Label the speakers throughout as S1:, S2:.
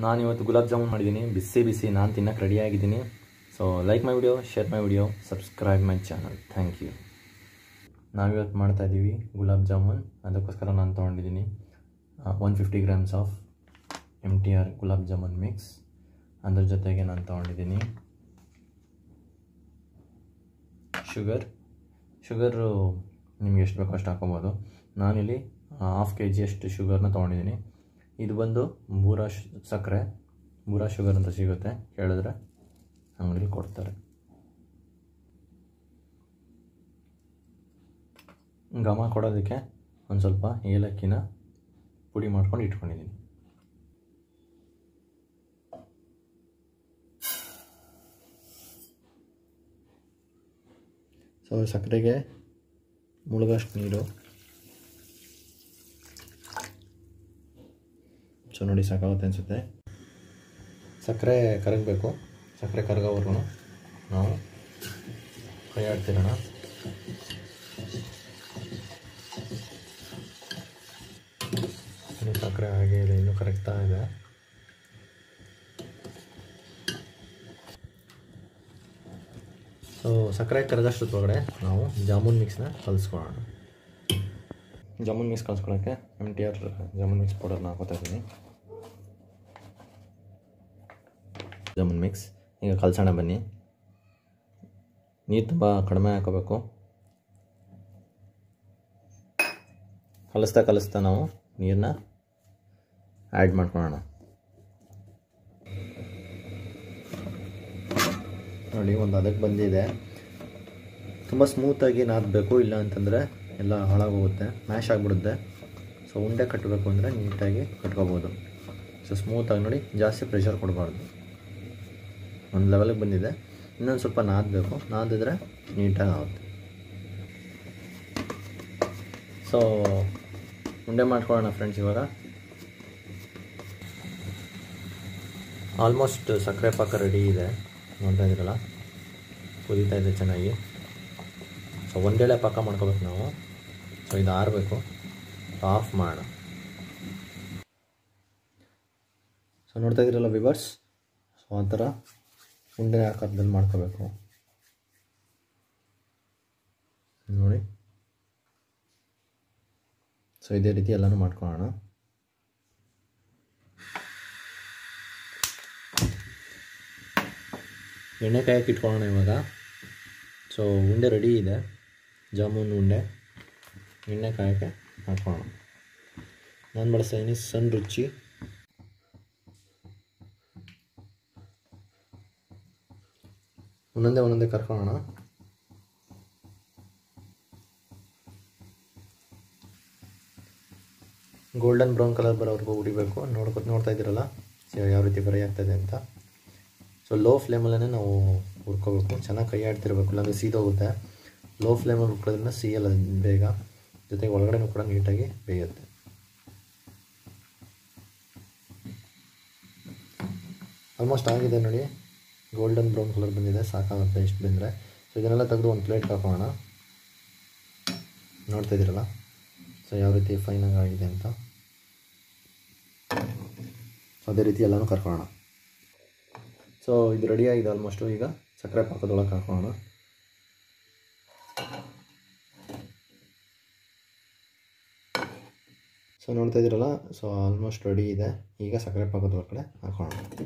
S1: ನಾನು ಇವತ್ತು ಗುಲಾಬ್ ಜಾಮೂನ್ ಮಾಡಿದ್ದೀನಿ ಬಿಸಿ ಬಿಸಿ ನಾನು ತಿನ್ನಕ್ಕೆ ರೆಡಿಯಾಗಿದ್ದೀನಿ so like my video share my video subscribe my channel thank you ನಾವಿವತ್ತು ಮಾಡ್ತಾ ಇದ್ದೀವಿ ಗುಲಾಬ್ ಜಾಮೂನ್ ಅದಕ್ಕೋಸ್ಕರ ನಾನು ತೊಗೊಂಡಿದ್ದೀನಿ one fifty grams of M T R gulab jamun mix ಅದ್ರ ಜೊತೆಗೆ ನಾನು ತೊಗೊಂಡಿದ್ದೀನಿ ಶುಗರ್ ಶುಗರು ನಿಮ್ಗೆ ಎಷ್ಟು ಬೇಕೋ ಅಷ್ಟು ಹಾಕೊಬೋದು ನಾನಿಲ್ಲಿ ಹಾಫ್ ಕೆ ಜಿಯಷ್ಟು ಶುಗರ್ನ ತೊಗೊಂಡಿದ್ದೀನಿ ಇದು ಬಂದು ಬೂರಾ ಶ್ ಸಕ್ಕರೆ ಬೂರಾ ಶುಗರ್ ಅಂತ ಸಿಗುತ್ತೆ ಕೇಳಿದ್ರೆ ಅಂಗಡಿಲಿ ಕೊಡ್ತಾರೆ ಘಮ ಕೊಡೋದಕ್ಕೆ ಒಂದು ಸ್ವಲ್ಪ ಏಲಕ್ಕಿನ ಪುಡಿ ಮಾಡ್ಕೊಂಡು ಇಟ್ಕೊಂಡಿದ್ದೀನಿ ಸೊ ಸಕ್ಕರೆಗೆ ಮುಳುಗಷ್ಟು ನೀರು ಸೊ ನೋಡಿ ಸಾಕಾಗುತ್ತೆ ಅನಿಸುತ್ತೆ ಸಕ್ಕರೆ ಕರಗಬೇಕು ಸಕ್ಕರೆ ಕರಗೋವರೆಗೂ ನಾವು ಕೈ ಆಡ್ತಿರೋಣ ಇನ್ನು ಸಕ್ಕರೆ ಹಾಗೆ ಇದೆ ಇನ್ನೂ ಕರಗ್ತಾ ಇದೆ ಸೊ ಸಕ್ಕರೆ ಕರಗಷ್ಟೊಳಗಡೆ ನಾವು ಜಾಮೂನ್ ಮಿಕ್ಸ್ನ ಕಲಿಸ್ಕೊಳ್ಳೋಣ ಜಾಮೂನ್ ಮಿಕ್ಸ್ ಕಲಿಸ್ಕೊಳ್ಳೋಕ್ಕೆ M T R jamun mix ಪೌಡರ್ನ ಹಾಕೋತಾ ಇದ್ದೀನಿ ಜಾಮೂನ್ ಮಿಕ್ಸ್ ಈಗ ಕಲಸೋಣ ಬನ್ನಿ ನೀರು ತುಂಬ ಕಡಿಮೆ ಹಾಕೋಬೇಕು ಕಲಿಸ್ತಾ ಕಲಿಸ್ತಾ ನಾವು ನೀರನ್ನ ಆ್ಯಡ್ ಮಾಡ್ಕೊಳ್ಳೋಣ ನೋಡಿ ಒಂದು ಅದಕ್ಕೆ ಬಂದಿದೆ ತುಂಬ ಸ್ಮೂತಾಗಿ ನಾದಬೇಕು ಇಲ್ಲ ಅಂತಂದರೆ ಎಲ್ಲ ಹಾಳಾಗೋಗುತ್ತೆ ಮ್ಯಾಶ್ ಆಗಿಬಿಡುತ್ತೆ ಸೊ ಉಂಡೆ ಕಟ್ಟಬೇಕು ಅಂದರೆ ನೀಟಾಗಿ ಕಟ್ಕೋಬೋದು ಸೊ ಸ್ಮೂತಾಗಿ ನೋಡಿ ಜಾಸ್ತಿ ಪ್ರೆಷರ್ ಕೊಡಬಾರ್ದು ಒಂದು ಲೆವೆಲಿಗೆ ಬಂದಿದೆ ಇನ್ನೊಂದು ಸ್ವಲ್ಪ ನಾದಬೇಕು ನಾದಿದ್ರೆ ನೀಟಾಗಿ ಆಗುತ್ತೆ ಸೊ ಉಂಡೆ ಮಾಡ್ಕೊಳ್ಳೋಣ ಫ್ರೆಂಡ್ಸ್ ಇವಾಗ ಆಲ್ಮೋಸ್ಟ್ ಸಕ್ಕರೆ ಪಾಕ ರೆಡಿ ಇದೆ ನೋಡ್ತಾ ಇದ್ದೀರಲ್ಲ ಕುದೀತಾ ಇದೆ ಚೆನ್ನಾಗಿ ಸೊ ಒಂದೇಳೆ ಪಾಕ ಮಾಡ್ಕೋಬೇಕು ನಾವು ಸೊ ಇದು ಆರಬೇಕು ಆಫ್ ಮಾಡೋಣ ಸೊ ನೋಡ್ತಾ ಇದ್ದೀರಲ್ಲ ವಿವರ್ಸ್ ಸೊ ಆ ಥರ ಉಂಡೆ ಆಕಾರದಲ್ಲಿ ಮಾಡ್ಕೋಬೇಕು ನೋಡಿ ಸೊ ಇದೇ ರೀತಿ ಎಲ್ಲನೂ ಮಾಡ್ಕೊಳ್ಳೋಣ ಎಣ್ಣೆ ಕಾಯಕ್ಕೆ ಇಟ್ಕೊಳ್ಳೋಣ ಇವಾಗ ಸೊ ಉಂಡೆ ರೆಡಿ ಇದೆ ಜಾಮೂನ್ ಉಂಡೆ ಎಣ್ಣೆ ಕಾಯಕ್ಕೆ ಹಾಕೋಣ ನಾನು ಬಳಸ್ತಾ ಇದ್ದೀನಿ ಸಣ್ಣ ರುಚಿ ಒಂದೊಂದೇ ಒಂದೊಂದೇ ಕರ್ಕೊಳ್ಳೋಣ ಗೋಲ್ಡನ್ ಬ್ರೌನ್ ಕಲರ್ ಬರೋವರೆಗೂ ಉಡಿಬೇಕು ನೋಡ್ಕೊ ನೋಡ್ತಾ ಇದ್ದೀರಲ್ಲ ಯಾವ ರೀತಿ ಫ್ರೈ ಆಗ್ತಾಯಿದೆ ಅಂತ ಸೊ ಲೋ ಫ್ಲೇಮಲ್ಲೇ ನಾವು ಹುರ್ಕೋಬೇಕು ಚೆನ್ನಾಗಿ ಕೈ ಆಡ್ತಿರ್ಬೇಕು ಇಲ್ಲಾಂದರೆ ಸೀದೋಗುತ್ತೆ ಲೋ ಫ್ಲೇಮಲ್ಲಿ ಹುರ್ಕೋದ್ರಿಂದ ಸಿಯಲ್ಲ ಬೇಗ ಜೊತೆಗೆ ಒಳಗಡೆನೂ ಕೂಡ ನೀಟಾಗಿ ಬೇಯುತ್ತೆ ಆಲ್ಮೋಸ್ಟ್ ಆಗಿದೆ ನೋಡಿ ಗೋಲ್ಡನ್ ಬ್ರೌನ್ ಕಲರ್ ಬಂದಿದೆ ಸಾಕಾಗುತ್ತೆ ಇಷ್ಟು ಬಂದರೆ ಸೊ ಇದನ್ನೆಲ್ಲ ತೆಗೆದು ಒಂದು ಪ್ಲೇಟ್ ಹಾಕೋಣ ನೋಡ್ತಾ ಇದ್ದೀರಲ್ಲ ಸೊ ಯಾವ ರೀತಿ ಫೈನಾಗಿ ಆಗಿದೆ ಅಂತ ಅದೇ ರೀತಿ ಎಲ್ಲನೂ ಕರ್ಕೊಳ್ಳೋಣ ಸೊ ಇದು ರೆಡಿ ಆಗಿದೆ ಆಲ್ಮೋಸ್ಟು ಈಗ ಸಕ್ಕರೆ ಪಾಕದೊಳಗೆ ಹಾಕೋಣ ಸೊ ನೋಡ್ತಾ ಇದ್ದೀರಲ್ಲ ಸೊ ಆಲ್ಮೋಸ್ಟ್ ರೆಡಿ ಇದೆ ಈಗ ಸಕ್ಕರೆ ಪಾಕದ ಒಳಗಡೆ ಹಾಕೋಣ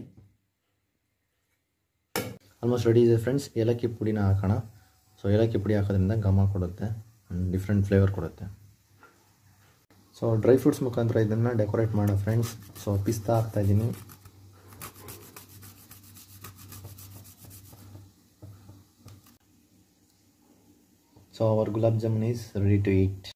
S1: ಆಲ್ಮೋಸ್ಟ್ ರೆಡಿ ಇದೆ ಫ್ರೆಂಡ್ಸ್ ಏಲಕ್ಕಿ ಪುಡಿನ ಹಾಕೋಣ ಸೊ ಏಲಕ್ಕಿ ಪುಡಿ ಹಾಕೋದ್ರಿಂದ ಘಮ ಕೊಡುತ್ತೆ ಡಿಫ್ರೆಂಟ್ ಫ್ಲೇವರ್ ಕೊಡುತ್ತೆ ಸೊ ಡ್ರೈ ಫ್ರೂಟ್ಸ್ ಮುಖಾಂತರ ಇದನ್ನು ಡೆಕೋರೇಟ್ ಮಾಡೋ ಫ್ರೆಂಡ್ಸ್ ಸೊ ಪಿಸ್ತಾ ಹಾಕ್ತಾಯಿದ್ದೀನಿ So our gulab jamun is ready to eat.